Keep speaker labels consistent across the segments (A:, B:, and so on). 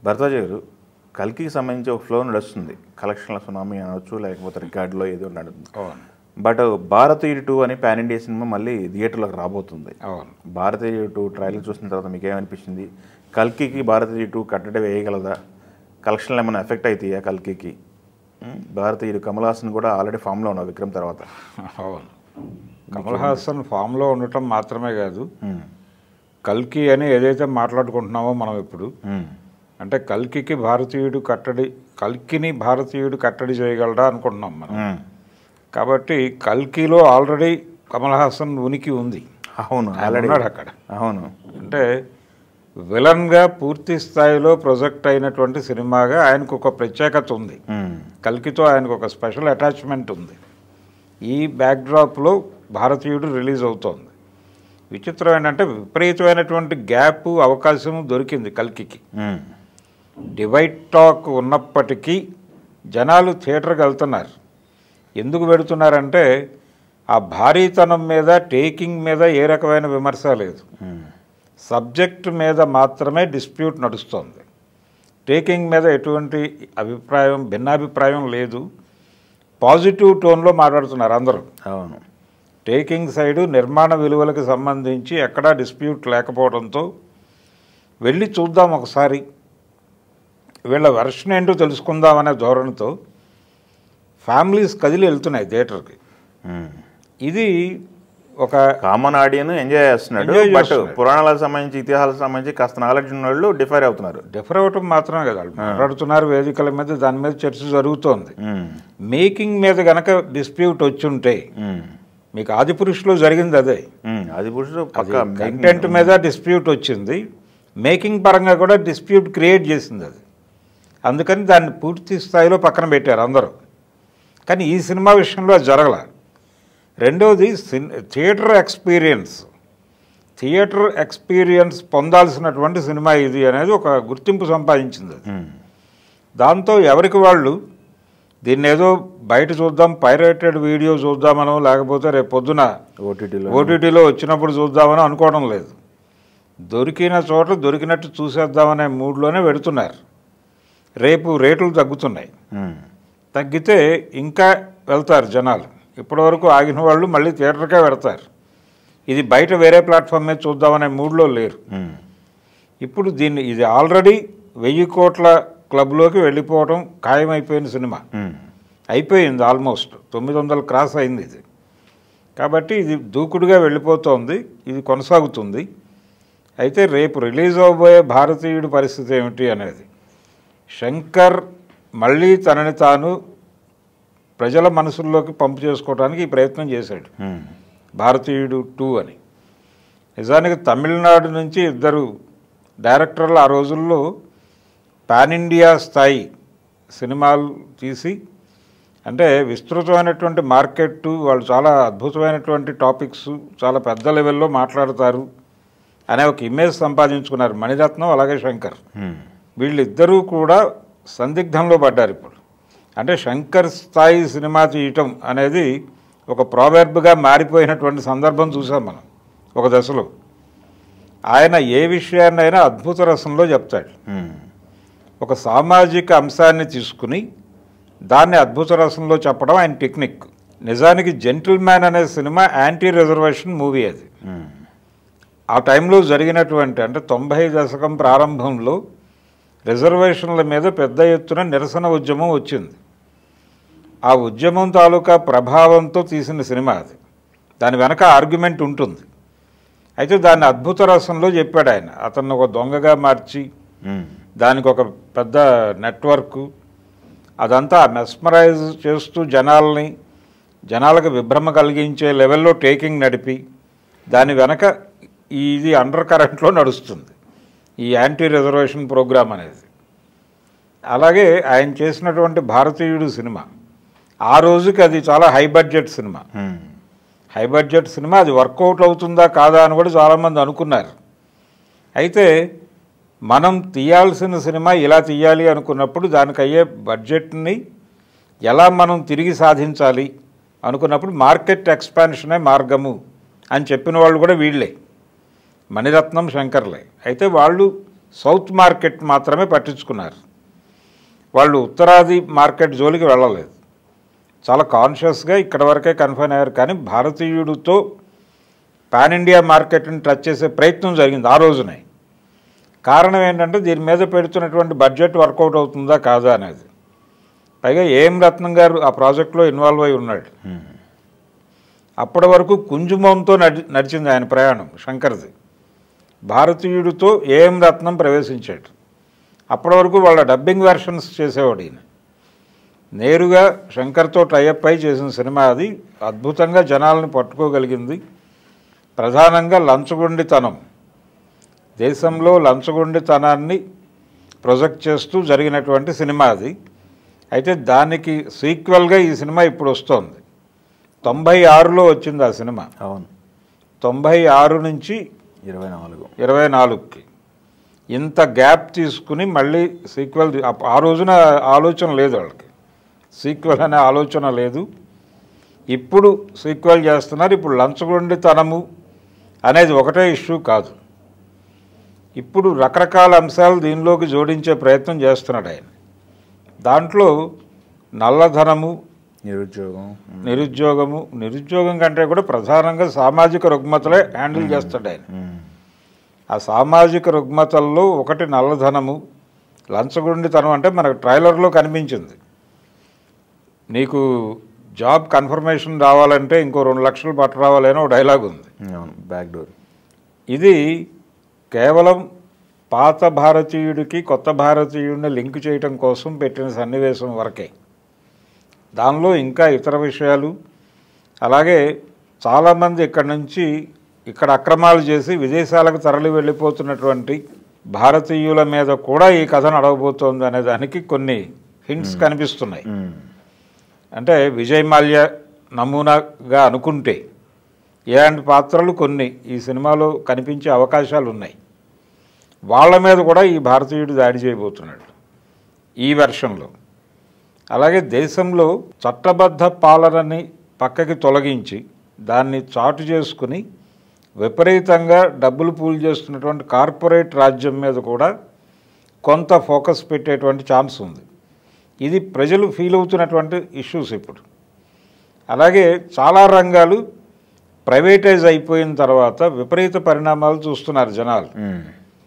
A: భరద్వాజ్ గారు కల్కికి సంబంధించి ఒక ఫ్లో నడుస్తుంది కలెక్షన్ల సునామీ అనవచ్చు లేకపోతే రికార్డులో ఏదో నడుస్తుంది
B: అవును
A: బట్ భారతీయుడు టూ అని పాన్ ఇండియా సినిమా మళ్ళీ థియేటర్లోకి రాబోతుంది
B: అవును
A: భారతీయ టూ ట్రైలర్ చూసిన తర్వాత మీకు ఏమనిపించింది కల్కికి భారతీయ టూ కట్టడి వేయగలదా కలెక్షన్లు ఏమైనా ఎఫెక్ట్ అవుతాయా కల్కికి ఉం? భారతీయుడు కమల్ హాసన్ కూడా ఆల్రెడీ ఫామ్లో ఉన్నారు విక్రమ్ తర్వాత
B: అవును కమల్ హాసన్ ఫామ్లో ఉండటం మాత్రమే కాదు
A: ఉం.
B: కల్కి అని ఏదైతే మాట్లాడుకుంటున్నామో మనం ఇప్పుడు
A: ఉం.
B: అంటే కల్కికి భారతీయుడు కట్టడి కల్కిని భారతీయుడు కట్టడి చేయగలడా అనుకుంటున్నాం మనం
A: ఉం.
B: కాబట్టి కల్కిలో ఆల్రెడీ కమల్ హాసన్ ఉనికి ఉంది
A: అవును
B: ఆయన
A: ఆల్రెడీ
B: ఉన్నాడు అక్కడ
A: అవును
B: అంటే విలన్గా పూర్తి స్థాయిలో ప్రొజెక్ట్ అయినటువంటి సినిమాగా ఆయనకు ఒక ప్రత్యేకత ఉంది
A: ఉం.
B: కల్కితో ఆయనకు ఒక స్పెషల్ అటాచ్మెంట్ ఉంది ఈ బ్యాక్డ్రాప్లో భారతీయుడు రిలీజ్ అవుతోంది విచిత్రం ఏంటంటే విపరీతమైనటువంటి గ్యాప్ అవకాశం దొరికింది కల్కికి
A: ఉం.
B: డివైడ్ టాక్ ఉన్నప్పటికీ జనాలు థియేటర్కి వెళ్తున్నారు ఎందుకు పెడుతున్నారంటే ఆ భారీతనం మీద టేకింగ్ మీద ఏ రకమైన విమర్శ లేదు
A: ఉం.
B: సబ్జెక్ట్ మీద మాత్రమే డిస్ప్యూట్ నడుస్తోంది టేకింగ్ మీద ఎటువంటి అభిప్రాయం భిన్నాభిప్రాయం లేదు పాజిటివ్ టోన్లో మాట్లాడుతున్నారు అందరూ
A: అవును
B: టేకింగ్ సైడు నిర్మాణ విలువలకు సంబంధించి ఎక్కడా డిస్ప్యూట్ లేకపోవడంతో వెళ్ళి చూద్దాం ఒకసారి వీళ్ళ వెర్షన్ ఏంటో తెలుసుకుందామనే ధోరణితో ఫ్యామిలీస్ కదిలి వెళ్తున్నాయి థియేటర్కి
A: ఉం.
B: ఇది ఒక
A: కామన్ ఆడియన్ ఎంజాయ్ చేస్తున్నాడు
B: Enjoy
A: బట్
B: చేస్తున్నాడు.
A: పురాణాలకు సంబంధించి ఇతిహాసాలకు సంబంధించి కాస్త నాలెడ్జ్ ఉన్న వాళ్ళు డిఫైర్ అవుతున్నారు
B: డిఫర్ అవ్వటం మాత్రమే కదా వాళ్ళు మాట్లాడుతున్నారు వేదికల మీద దాని మీద చర్చ జరుగుతోంది
A: ఉం.
B: మేకింగ్ మీద గనక డిస్ప్యూట్ వచ్చుంటే
A: ఉం.
B: మీకు ఆదిపురుషులో జరిగింది అదే
A: ఉం. అది పురుషుడు పక్క
B: కంటెంట్ మీద డిస్ప్యూట్ వచ్చింది మేకింగ్ పరంగా కూడా డిస్ప్యూట్ క్రియేట్ చేసింది అది అందుకని దాన్ని పూర్తి స్థాయిలో పక్కన పెట్టారు అందరూ కానీ ఈ సినిమా విషయంలో అది జరగల రెండవది సిన్ థియేటర్ ఎక్స్పీరియన్స్ థియేటర్ ఎక్స్పీరియన్స్ పొందాల్సినటువంటి సినిమా ఇది అనేది ఒక గుర్తింపు సంపాదించింది అది
A: ఉం.
B: దాంతో ఎవరికి వాళ్ళు దీన్ని ఏదో బయట చూద్దాం పైరేటెడ్ వీడియో చూద్దామనో లేకపోతే రేపు పొద్దున
A: ఓటీటీలో
B: ఓటీటీలో వచ్చినప్పుడు చూద్దామని అనుకోవడం లేదు దొరికిన చోట దొరికినట్టు చూసేద్దామనే మూడ్లోనే పెడుతున్నారు రేపు రేట్లు తగ్గుతున్నాయి
A: ఉం.
B: తగ్గితే ఇంకా వెళ్తారు జనాలు ఇప్పటివరకు ఆగిన వాళ్ళు మళ్ళీ థియేటర్కే వెడతారు ఇది బయట వేరే ప్లాట్ఫామ్ మీద చూద్దామనే మూడ్లో లేరు
A: ఉం.
B: ఇప్పుడు దీన్ని ఇది ఆల్రెడీ వెయ్యి కోట్ల క్లబ్లోకి వెళ్ళిపోవడం ఖాయమైపోయిన సినిమా
A: ఉం.
B: అయిపోయింది ఆల్మోస్ట్ తొమ్మిది వందలు క్రాస్ అయింది ఇది కాబట్టి ఇది దూకుడుగా వెళ్ళిపోతోంది ఇది కొనసాగుతుంది అయితే రేపు రిలీజ్ అవబోయే భారతీయుడి పరిస్థితి ఏమిటి అనేది శంకర్ మళ్ళీ తనని తాను ప్రజల మనసుల్లోకి పంపు చేసుకోవడానికి ఈ ప్రయత్నం చేశాడు
A: ఉం.
B: భారతీయుడు టూ అని నిజానికి తమిళనాడు నుంచి ఇద్దరు డైరెక్టర్లు ఆ రోజుల్లో పాన్ ఇండియా స్థాయి సినిమాలు తీసి అంటే విస్తృతమైనటువంటి మార్కెట్ వాళ్ళు చాలా అద్భుతమైనటువంటి టాపిక్స్ చాలా పెద్ద లెవెల్లో మాట్లాడతారు అనే ఒక ఇమేజ్ సంపాదించుకున్నారు మణిరత్నం అలాగే శంకర్
A: ఉం.
B: వీళ్ళిద్దరూ కూడా సందిగ్ధంలో పడ్డారు ఇప్పుడు అంటే శంకర్ స్థాయి సినిమా తీయటం అనేది ఒక ప్రావెర్బ్గా మారిపోయినటువంటి సందర్భం చూసాం మనం ఒక దశలో ఆయన ఏ విషయాన్నైనా అద్భుత రసంలో చెప్తాడు
A: ఉం.
B: ఒక సామాజిక అంశాన్ని తీసుకుని దాన్ని అద్భుత రసంలో చెప్పడం ఆయన టెక్నిక్ నిజానికి జెంటిల్ మ్యాన్ అనే సినిమా యాంటీ రిజర్వేషన్ మూవీ అది
A: ఉం.
B: ఆ టైంలో జరిగినటువంటి అంటే తొంభై దశకం ప్రారంభంలో రిజర్వేషన్ల మీద పెద్ద ఎత్తున నిరసన ఉద్యమం వచ్చింది ఆ ఉద్యమం తాలూకా ప్రభావంతో తీసిన సినిమా అది దాని వెనక ఆర్గ్యుమెంట్ ఉంటుంది అయితే దాన్ని అద్భుత రసంలో చెప్పాడు ఆయన అతన్ని ఒక దొంగగా మార్చి
A: ఉం.
B: దానికి ఒక పెద్ద నెట్వర్క్ అదంతా మెస్మరైజ్ చేస్తూ జనాల్ని జనాలకు విభ్రమ కలిగించే లెవెల్లో టేకింగ్ నడిపి దాని వెనక ఇది అండర్ కరెంట్లో నడుస్తుంది ఈ యాంటీ రిజర్వేషన్ ప్రోగ్రామ్ అనేది అలాగే ఆయన చేసినటువంటి భారతీయుడు సినిమా ఆ రోజుకి అది చాలా హై బడ్జెట్ సినిమా
A: ఉం.
B: హై బడ్జెట్ సినిమా అది వర్కౌట్ అవుతుందా కాదా అని కూడా చాలామంది అనుకున్నారు అయితే మనం తీయాల్సిన సినిమా ఇలా తీయాలి అనుకున్నప్పుడు దానికి అయ్యే బడ్జెట్ని ఎలా మనం తిరిగి సాధించాలి అనుకున్నప్పుడు మార్కెట్ ఎక్స్పాన్షనే మార్గము అని చెప్పిన వాళ్ళు కూడా వీళ్ళే మణిరత్నం శంకర్లే అయితే వాళ్ళు సౌత్ మార్కెట్ మాత్రమే పట్టించుకున్నారు వాళ్ళు ఉత్తరాది మార్కెట్ జోలికి వెళ్ళలేదు చాలా కాన్షియస్గా ఇక్కడ వరకే కన్ఫైన్ అయ్యారు కానీ భారతీయుడితో పాన్ ఇండియా మార్కెట్ని టచ్ చేసే ప్రయత్నం జరిగింది ఆ రోజునే కారణం ఏంటంటే దీని మీద పెడుతున్నటువంటి బడ్జెట్ వర్కౌట్ అవుతుందా కాదా అనేది పైగా ఏం రత్నం గారు ఆ ప్రాజెక్ట్లో ఇన్వాల్వ్ అయి ఉన్నాడు అప్పటి వరకు కుంజుమంతో నడి నడిచింది ఆయన ప్రయాణం శంకర్ది భారతీయుడితో ఏం రత్నం ప్రవేశించాడు అప్పటి వరకు వాళ్ళ డబ్బింగ్ వెర్షన్స్ చేసేవాడు ఈయన నేరుగా శంకర్తో టైఅప్ అయి చేసిన సినిమా అది అద్భుతంగా జనాలను పట్టుకోగలిగింది ప్రధానంగా లంచగొండితనం దేశంలో లంచగొండితనాన్ని ప్రొజెక్ట్ చేస్తూ జరిగినటువంటి సినిమా అది అయితే దానికి సీక్వెల్గా ఈ సినిమా ఇప్పుడు వస్తోంది తొంభై ఆరులో వచ్చింది ఆ సినిమా
A: అవును
B: తొంభై ఆరు నుంచి
A: ఇరవై నాలుగు
B: ఇరవై నాలుగుకి ఇంత గ్యాప్ తీసుకుని మళ్ళీ సీక్వెల్ ఆ రోజున ఆలోచన లేదు వాళ్ళకి సీక్వెల్ అనే ఆలోచన లేదు ఇప్పుడు సీక్వెల్ చేస్తున్నారు ఇప్పుడు లంచగొండితనము అనేది ఒకటే ఇష్యూ కాదు ఇప్పుడు రకరకాల అంశాలు దీనిలోకి జోడించే ప్రయత్నం చేస్తున్నాడు ఆయన దాంట్లో నల్లధనము
A: నిరుద్యోగం
B: నిరుద్యోగము నిరుద్యోగం కంటే కూడా ప్రధానంగా సామాజిక రుగ్మతలే హ్యాండిల్ చేస్తాడు ఆయన
A: ఉమ్.
B: ఆ సామాజిక రుగ్మతల్లో ఒకటి నల్లధనము లంచగొండితనం అంటే మనకు ట్రైలర్లో కనిపించింది నీకు జాబ్ కన్ఫర్మేషన్ రావాలంటే ఇంకో రెండు లక్షలు పట్టు రావాలని ఒక డైలాగ్ ఉంది
A: అవును బ్యాక్ డోర్
B: ఇది కేవలం పాత భారతీయుడికి కొత్త భారతీయుడిని లింక్ చేయటం కోసం పెట్టిన సన్నివేశం వరకే దానిలో ఇంకా ఇతర విషయాలు అలాగే చాలామంది ఇక్కడ నుంచి ఇక్కడ అక్రమాలు చేసి విదేశాలకు తరలి వెళ్ళిపోతున్నటువంటి భారతీయుల మీద కూడా ఈ కథ నడవబోతోంది అనే దానికి కొన్ని హింట్స్ కనిపిస్తున్నాయి
A: ఉమ్.
B: అంటే విజయ్ మాల్య నమూనాగా అనుకుంటే ఇలాంటి పాత్రలు కొన్ని ఈ సినిమాలో కనిపించే అవకాశాలు ఉన్నాయి వాళ్ళ మీద కూడా ఈ భారతీయుడు దాడి చేయబోతున్నాడు ఈ వెర్షన్లో అలాగే దేశంలో చట్టబద్ధ పాలనని పక్కకి తొలగించి దాన్ని చాటు చేసుకుని విపరీతంగా డబ్బులు పూల్ చేస్తున్నటువంటి కార్పొరేట్ రాజ్యం మీద కూడా కొంత ఫోకస్ పెట్టేటువంటి ఛాన్స్ ఉంది ఇది ప్రజలు ఫీల్ అవుతున్నటువంటి ఇష్యూస్ ఇప్పుడు అలాగే చాలా రంగాలు ప్రైవేటైజ్ అయిపోయిన తర్వాత విపరీత పరిణామాలు చూస్తున్నారు జనాలు
A: ఉమ్.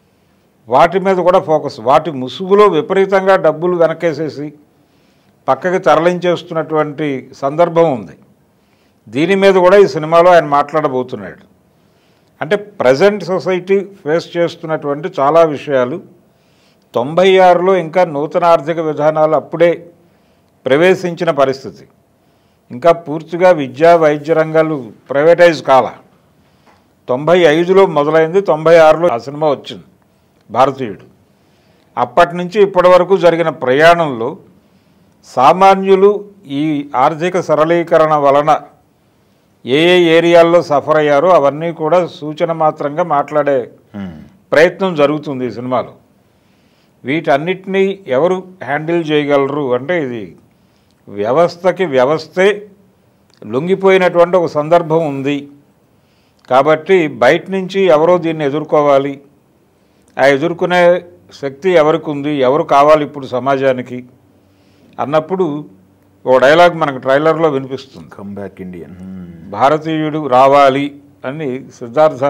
B: వాటి మీద కూడా ఫోకస్ వాటి ముసుగులో విపరీతంగా డబ్బులు వెనకేసేసి పక్కకి తరలించేస్తున్నటువంటి సందర్భం ఉంది దీని మీద కూడా ఈ సినిమాలో ఆయన మాట్లాడబోతున్నాడు అంటే ప్రజెంట్ సొసైటీ ఫేస్ చేస్తున్నటువంటి చాలా విషయాలు తొంభై ఆరులో ఇంకా నూతన ఆర్థిక విధానాలు అప్పుడే ప్రవేశించిన పరిస్థితి ఇంకా పూర్తిగా విద్యా వైద్య రంగాలు ప్రైవేటైజ్ కాల తొంభై ఐదులో మొదలైంది తొంభై ఆరులో ఆ సినిమా వచ్చింది భారతీయుడు అప్పటి నుంచి ఇప్పటి వరకు జరిగిన ప్రయాణంలో సామాన్యులు ఈ ఆర్థిక సరళీకరణ వలన ఏ ఏ ఏరియాల్లో సఫర్ అయ్యారో అవన్నీ కూడా సూచన మాత్రంగా మాట్లాడే
A: ఉమ్.
B: ప్రయత్నం జరుగుతుంది ఈ సినిమాలో వీటన్నిటినీ ఎవరు హ్యాండిల్ చేయగలరు అంటే ఇది వ్యవస్థకి వ్యవస్థే లొంగిపోయినటువంటి ఒక సందర్భం ఉంది కాబట్టి బయట నుంచి ఎవరో దీన్ని ఎదుర్కోవాలి ఆ ఎదుర్కొనే శక్తి ఎవరికి ఉంది ఎవరు కావాలి ఇప్పుడు సమాజానికి అన్నప్పుడు ఓ డైలాగ్ మనకు ట్రైలర్లో వినిపిస్తుంది
A: కమ్ బ్యాక్ ఇండియన్ ఉమ్.
B: భారతీయుడు రావాలి అని సిద్ధార్థ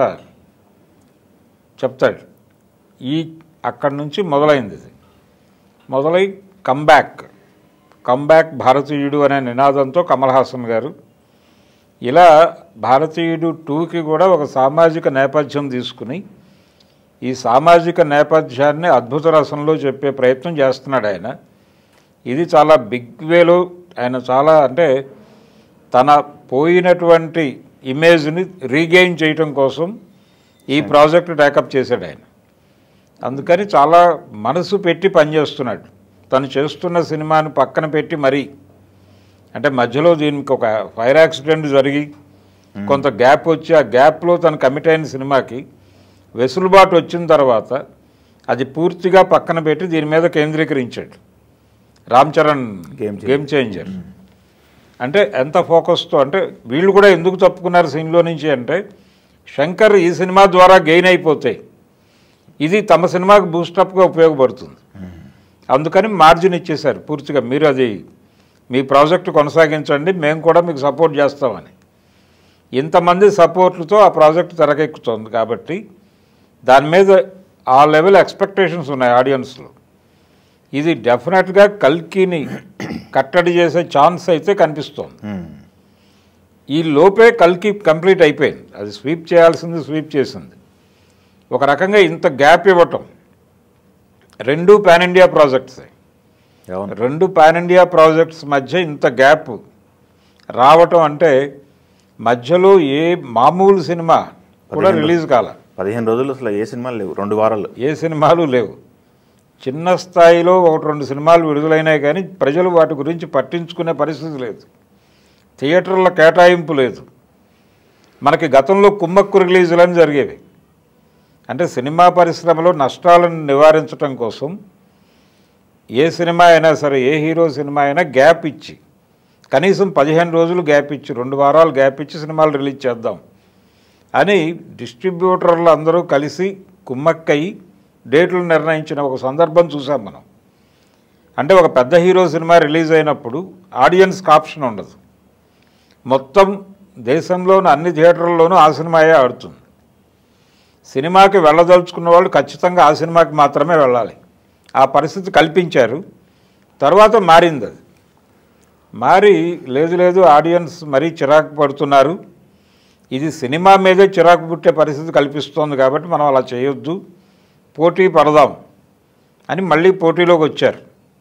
B: చెప్తాడు ఈ అక్కడి నుంచి మొదలైంది ఇది మొదలై కమ్బ్యాక్ కమ్బ్యాక్ భారతీయుడు అనే నినాదంతో కమల్ హాసన్ గారు ఇలా భారతీయుడు టూకి కూడా ఒక సామాజిక నేపథ్యం తీసుకుని ఈ సామాజిక నేపథ్యాన్ని అద్భుత రసంలో చెప్పే ప్రయత్నం చేస్తున్నాడు ఆయన ఇది చాలా బిగ్ వేలో ఆయన చాలా అంటే తన పోయినటువంటి ఇమేజ్ని రీగెయిన్ చేయటం కోసం ఈ ప్రాజెక్ట్ టేకప్ చేశాడు ఆయన అందుకని చాలా మనసు పెట్టి పనిచేస్తున్నాడు తను చేస్తున్న సినిమాని పక్కన పెట్టి మరీ అంటే మధ్యలో దీనికి ఒక ఫైర్ యాక్సిడెంట్ జరిగి కొంత గ్యాప్ వచ్చి ఆ గ్యాప్లో తను కమిట్ అయిన సినిమాకి వెసులుబాటు వచ్చిన తర్వాత అది పూర్తిగా పక్కన పెట్టి దీని మీద కేంద్రీకరించాడు Ram Charan
A: Game changer.
B: Game changer అంటే ఎంత ఫోకస్తో అంటే వీళ్ళు కూడా ఎందుకు తప్పుకున్నారు సీన్లో నుంచి అంటే శంకర్ ఈ సినిమా ద్వారా గెయిన్ అయిపోతాయి ఇది తమ సినిమాకి బూస్టప్గా ఉపయోగపడుతుంది అందుకని మార్జిన్ ఇచ్చేశారు పూర్తిగా మీరు అది మీ ప్రాజెక్టు కొనసాగించండి మేము కూడా మీకు సపోర్ట్ చేస్తామని ఇంతమంది సపోర్ట్లతో ఆ ప్రాజెక్ట్ తెరకెక్కుతోంది కాబట్టి దాని మీద ఆ లెవెల్ ఎక్స్పెక్టేషన్స్ ఉన్నాయి ఆడియన్స్లో ఇది డెఫినెట్గా కల్కిని కట్టడి చేసే ఛాన్స్ అయితే కనిపిస్తోంది
A: మ్మ్.
B: ఈ లోపే కల్కి కంప్లీట్ అయిపోయింది అది స్వీప్ చేయాల్సింది స్వీప్ చేసింది ఒక రకంగా ఇంత గ్యాప్ ఇవ్వటం రెండు పాన్ ఇండియా ప్రాజెక్ట్సే
A: అవును
B: రెండు పాన్ ఇండియా ప్రాజెక్ట్స్ మధ్య ఇంత గ్యాప్ రావటం అంటే మధ్యలో ఏ మామూలు సినిమా కూడా
A: పదిహేను
B: రిలీజ్ కాల
A: పదిహేను రోజులు అసలు ఏ సినిమాలు లేవు రెండు వారాలు
B: ఏ సినిమాలు లేవు చిన్న స్థాయిలో ఒకటి రెండు సినిమాలు విడుదలైనాయి కానీ ప్రజలు వాటి గురించి పట్టించుకునే పరిస్థితి లేదు థియేటర్ల కేటాయింపు లేదు మనకి గతంలో కుమ్మక్కు రిలీజులని జరిగేవి అంటే సినిమా పరిశ్రమలో నష్టాలను నివారించడం కోసం ఏ సినిమా అయినా సరే ఏ హీరో సినిమా అయినా గ్యాప్ ఇచ్చి కనీసం పదిహేను రోజులు గ్యాప్ ఇచ్చి రెండు వారాలు గ్యాప్ ఇచ్చి సినిమాలు రిలీజ్ చేద్దాం అని డిస్ట్రిబ్యూటర్లు అందరూ కలిసి కుమ్మక్కయి డేట్లు నిర్ణయించిన ఒక సందర్భం చూసాం మనం అంటే ఒక పెద్ద హీరో సినిమా రిలీజ్ అయినప్పుడు ఆడియన్స్కి ఆప్షన్ ఉండదు మొత్తం దేశంలోని అన్ని థియేటర్లలోనూ ఆ సినిమాయే ఆడుతుంది సినిమాకి వెళ్ళదలుచుకున్న వాళ్ళు ఖచ్చితంగా ఆ సినిమాకి మాత్రమే వెళ్ళాలి ఆ పరిస్థితి కల్పించారు తర్వాత మారింది అది మారి లేదు లేదు ఆడియన్స్ మరీ చిరాకు పడుతున్నారు ఇది సినిమా మీదే చిరాకు పుట్టే పరిస్థితి కల్పిస్తోంది కాబట్టి మనం అలా చేయొద్దు పోటీ పడదాం అని మళ్ళీ పోటీలోకి వచ్చారు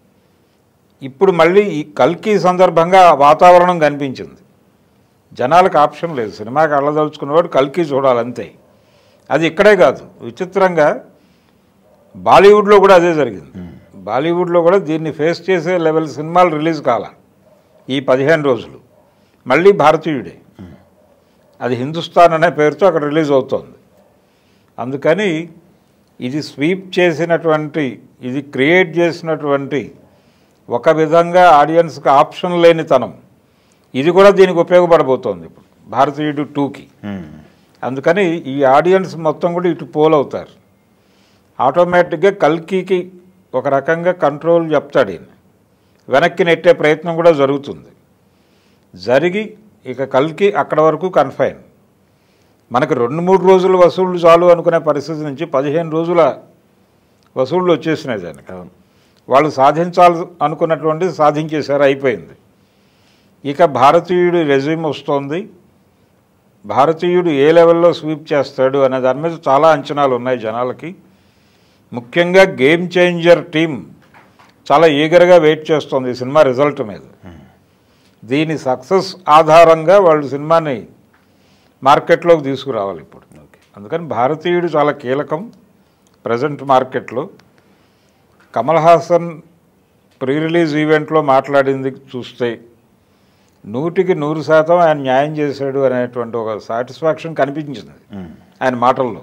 B: ఇప్పుడు మళ్ళీ ఈ కల్కి సందర్భంగా ఆ వాతావరణం కనిపించింది జనాలకు ఆప్షన్ లేదు సినిమాకి వెళ్ళదలుచుకున్నవాడు కల్కి చూడాలంతే అది ఇక్కడే కాదు విచిత్రంగా బాలీవుడ్లో కూడా అదే జరిగింది బాలీవుడ్లో కూడా దీన్ని ఫేస్ చేసే లెవెల్ సినిమాలు రిలీజ్ కాల ఈ పదిహేను రోజులు మళ్ళీ భారతీయుడే అది హిందుస్థాన్ అనే పేరుతో అక్కడ రిలీజ్ అవుతోంది అందుకని ఇది స్వీప్ చేసినటువంటి ఇది క్రియేట్ చేసినటువంటి ఒక విధంగా ఆడియన్స్కి ఆప్షన్ లేనితనం ఇది కూడా దీనికి ఉపయోగపడబోతోంది ఇప్పుడు భారతీయుడు టూకి
A: మ్మ్.
B: అందుకని ఈ ఆడియన్స్ మొత్తం కూడా ఇటు పోల్ అవుతారు ఆటోమేటిక్గా కల్కికి ఒక రకంగా కంట్రోల్ చెప్తాడు ఈయన వెనక్కి నెట్టే ప్రయత్నం కూడా జరుగుతుంది జరిగి ఇక కల్కి అక్కడ వరకు కన్ఫైన్ మనకు రెండు మూడు రోజుల వసూళ్లు చాలు అనుకునే పరిస్థితి నుంచి పదిహేను రోజుల వసూళ్ళు వచ్చేసినాయి దానికి
A: అవును
B: వాళ్ళు సాధించాలి అనుకున్నటువంటి సాధించేశారు అయిపోయింది ఇక భారతీయుడి రెజ్యూమ్ వస్తోంది భారతీయుడు ఏ లెవెల్లో స్వీప్ చేస్తాడు అనే దాని మీద చాలా అంచనాలు ఉన్నాయి జనాలకి ముఖ్యంగా గేమ్ చేంజర్ టీం చాలా ఈగర్గా వెయిట్ చేస్తోంది ఈ సినిమా రిజల్ట్ మీద దీని సక్సెస్ ఆధారంగా వాళ్ళు సినిమాని మార్కెట్లోకి తీసుకురావాలి ఇప్పుడు
A: ఓకే
B: అందుకని భారతీయుడు చాలా కీలకం ప్రజెంట్ మార్కెట్లో కమల్ హాసన్ ప్రీ రిలీజ్ ఈవెంట్లో మాట్లాడింది చూస్తే నూటికి నూరు శాతం ఆయన న్యాయం చేశాడు అనేటువంటి ఒక సాటిస్ఫాక్షన్ కనిపించింది
A: మ్మ్.
B: ఆయన మాటల్లో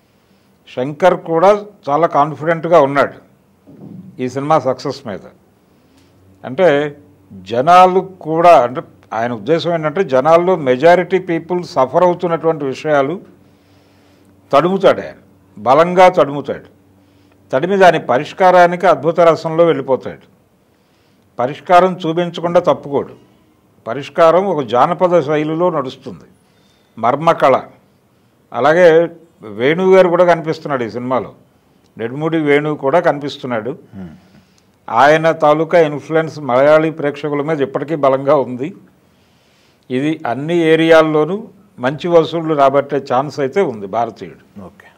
B: శంకర్ కూడా చాలా కాన్ఫిడెంట్గా ఉన్నాడు ఈ సినిమా సక్సెస్ మీద అంటే జనాలు కూడా అంటే ఆయన ఉద్దేశం ఏంటంటే జనాల్లో మెజారిటీ పీపుల్ సఫర్ అవుతున్నటువంటి విషయాలు తడుముతాడు ఆయన బలంగా తడుముతాడు తడిమి దాని పరిష్కారానికి అద్భుత రసంలో వెళ్ళిపోతాడు పరిష్కారం చూపించకుండా తప్పుకోడు పరిష్కారం ఒక జానపద శైలిలో నడుస్తుంది మర్మకళ అలాగే వేణు గారు కూడా కనిపిస్తున్నాడు ఈ సినిమాలో నెడుముడి వేణు కూడా కనిపిస్తున్నాడు
A: మ్మ్.
B: ఆయన తాలూకా ఇన్ఫ్లుయెన్స్ మలయాళీ ప్రేక్షకుల మీద ఇప్పటికీ బలంగా ఉంది ఇది అన్ని ఏరియాల్లోనూ మంచి వసూళ్లు రాబట్టే ఛాన్స్ అయితే ఉంది భారతీయుడు
A: ఓకే